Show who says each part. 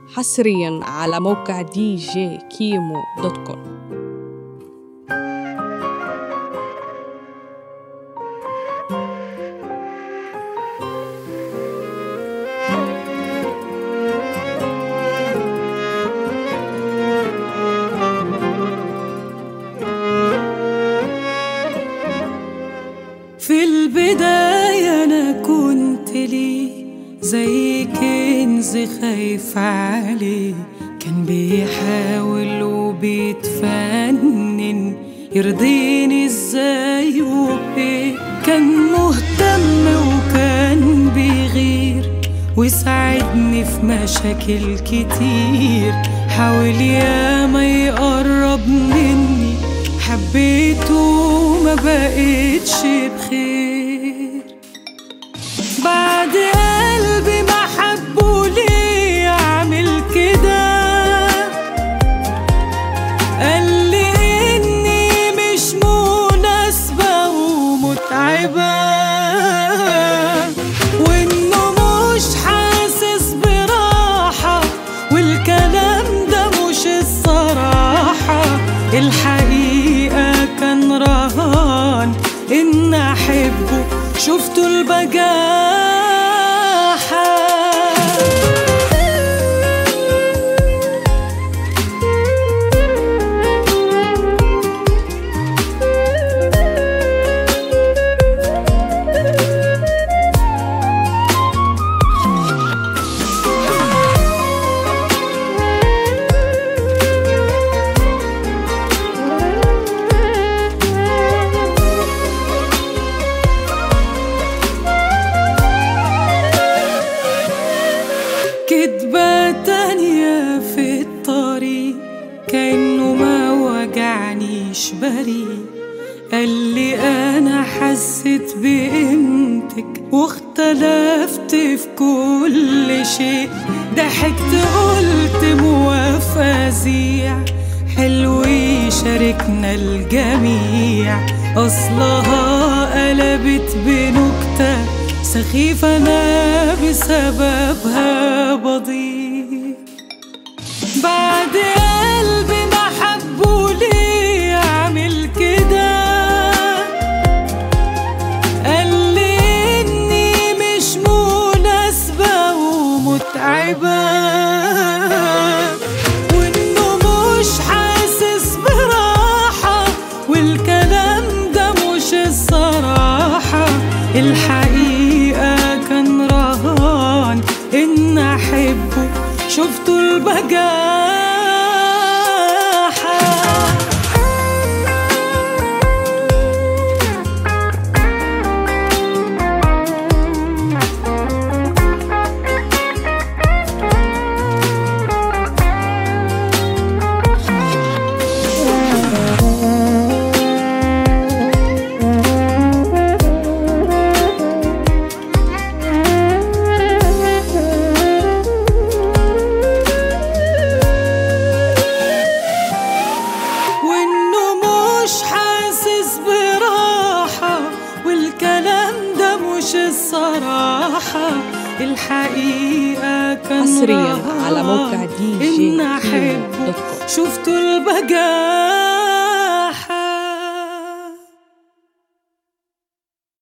Speaker 1: حصريا على موقع دي جي كيمو دوت كوم
Speaker 2: في البداية أنا كنت لي زي كنز خايف عليه كان بيحاول وبيتفنن يرضيني ازاي وبيه كان مهتم وكان بيغير ويساعدني في مشاكل كتير حاول ياما يقرب مني حبيته ما بقتش بخير بعد قلبي ما حبه ليه اعمل كده قال لي اني مش مناسبة ومتعبة وانه مش حاسس براحة والكلام ده مش الصراحة الحقيقة كان رهان ان احبه شفته البجاحة كدبة تانية في الطريق كأنه ما وجعنيش بريء قال لي أنا حسيت بقيمتك واختلفت في كل شيء ضحكت قلت موافقة زيع حلو يشاركنا الجميع أصلها قلبت بنكتة سخيفة أنا بسببها بضيع بعد قلبي ما حبه ليه اعمل كده قال لي اني مش مناسبة ومتعبة وانه مش حاسس براحة والكلام ده مش الصراحة الحقيقة كان رهان ان احبه شفته البجاحة وانه مش حاسس براحة والكلام ده مش الصراحة الحقيقة كان
Speaker 1: حصرياً على موقع
Speaker 2: رهان
Speaker 1: DJ
Speaker 2: إن
Speaker 1: كيمو
Speaker 2: أحبه
Speaker 1: دوت كوم.
Speaker 2: شفته البجاحة